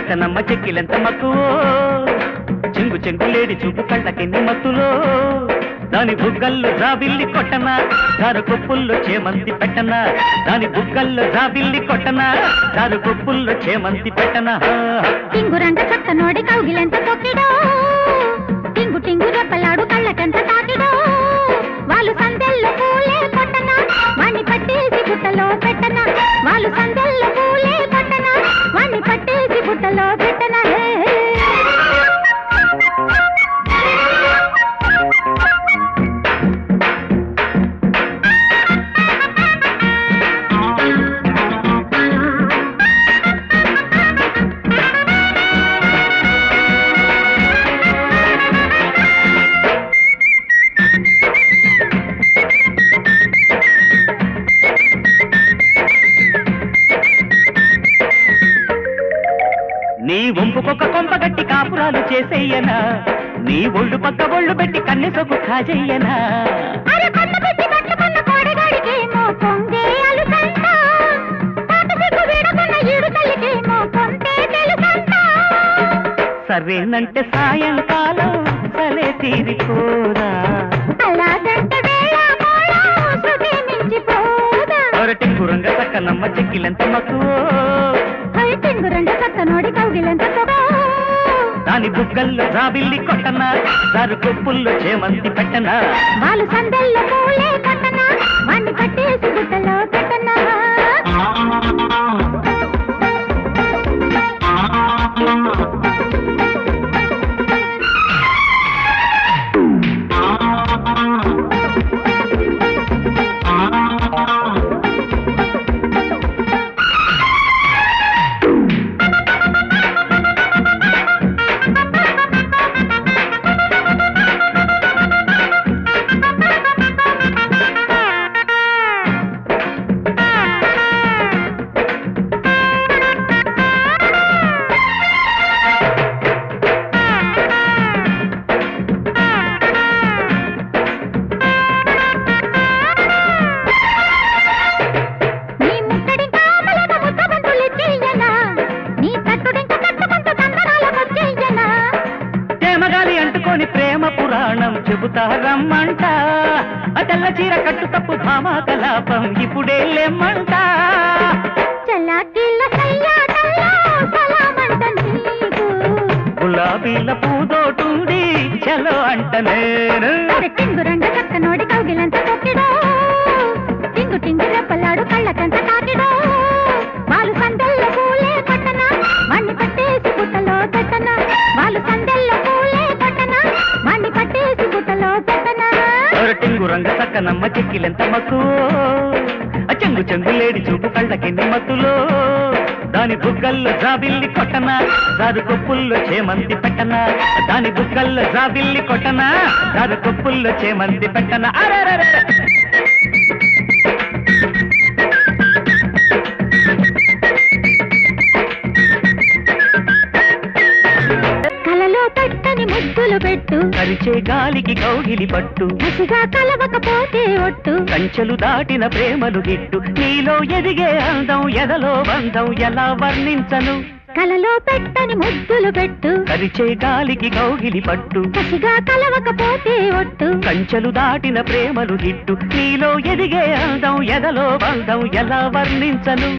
చక్కనమ్మ చెక్కిలెంత మక్కువో చెంగు చెంగులేడి చూపు కళ్ళకెన్ని మత్తులో దాని బుగ్గల్లో జాబిల్లి కొట్టనా దాని కొప్పుల్లో చేమంతి పెట్టనా దాని బుగ్గల్లో జాబిల్లి కొట్టనా దాని కొప్పుల్లో చేమంతి పెట్టనా టింగురంట చక్క నోడి కౌగిలెంత తొక్కిడో టింగు టింగు రెప్పలాడు కళ్ళకెంత తాకిడో వాళ్ళు సందెల్లో పూలే కొట్టనా వాణ్ణి పట్టేసి బుట్టలో పెట్టనా వాళ్ళు సందెల్లో పూలే కొట్టనా వాణ్ణి పట్టేసి బుట్టలో పెట్టనా హే, హే. నీ వంపుకొక కొంపగట్టి కాపురాలు చేసేయనా నీ ఒళ్ళు పక్క ఒళ్ళు పెట్టి కన్నెసొకు కాజెయ్యనా అరే కన్న పెట్టి కట్టుకున్న కోడగాడికేమో పొంగే అలుసంట పాత సిగ్గు వీడకున్న ఈడు తల్లికేమో కొంటే తెలుసంట సరేనంటే సాయంకాలం సలే తీరిపోరా అలాగంటే వేళ మోళ శృతి మించిపోదా ఒరటి కురంగ చక్కనమ్మ చెక్కిలెంత మక్కువో హై టింగురండ చక్క నోడి కౌగిలెంత తొగో దాని బుగ్గల్లో జాబిల్లి కొట్టనా దాని కొప్పుల్లో చేమంతి పెట్టనా వాళ్ళు సందల్లో పూలే కట్టనా వాణ్ణి పట్టేసి గుట్టలో పెట్టనా నీ ముట్టడి కామలక ముద్దబంతులు చెయ్యనా నీ తట్టుడింక తట్టుకుంటూ తందనాలకొచ్చెయ్యనా ప్రేమగాలి అంటుకొని ప్రేమ పురాణం చెబుతా రమ్మంట ఆ తెల్ల చీర కట్టు తప్పు భామా కలాపం ఇప్పుడే లేమ్మంట చలాకీల సయ్యాటల్లో సలామంట నీకు గులాబీల పూదోటుంది చలో అంట నేను అరే టింగురండ చక్క నోడి కౌగిలంత తొక్కిడో టింగు టింగు రెప్పలాడు కళ్ళకంత తాకిడో వాళ్ళు సందెల్ల పూలే పట్టనా వాణ్ణి పట్టేసి గుట్టలో పెట్టనా వాళ్ళు సందెల్ల పూలే పట్టనా వాణ్ణి పట్టేసి గుట్టలో పెట్టనా ఒరటింగు రంగ చక్కనమ్మ చెక్కిలెంత మక్కువో ఆ చెంగు చెంగు లేడి చూపు కళ్ళకెన్ని మత్తులో దాని బుగ్గల్లో జాబిల్లి కొట్టనా దాని కొప్పుల్లో చేమంతి పెట్టనా దాని బుగ్గల్లో జాబిల్లి కొట్టనా దాని కొప్పుల్లో చేమంతి పెట్టనా అరెరెరె కలలో తట్టని ముద్దులు పెట్టు కరిచే గాలికి కౌగిలి పట్టు కసిగా కలవకపోతే ఒట్టు కంచెలు దాటిన ప్రేమలు గిట్టు నీలో ఎదిగే అందం ఎదలో బంధం ఎలా వర్ణించను కలలో పెట్టని ముద్దులు పెట్టు కరిచే గాలికి కౌగిలి పట్టు కసిగా కలవకపోతే ఒట్టు కంచెలు దాటిన ప్రేమలు గిట్టు నీలో ఎదిగే అందం ఎదలో బంధం ఎలా వర్ణించను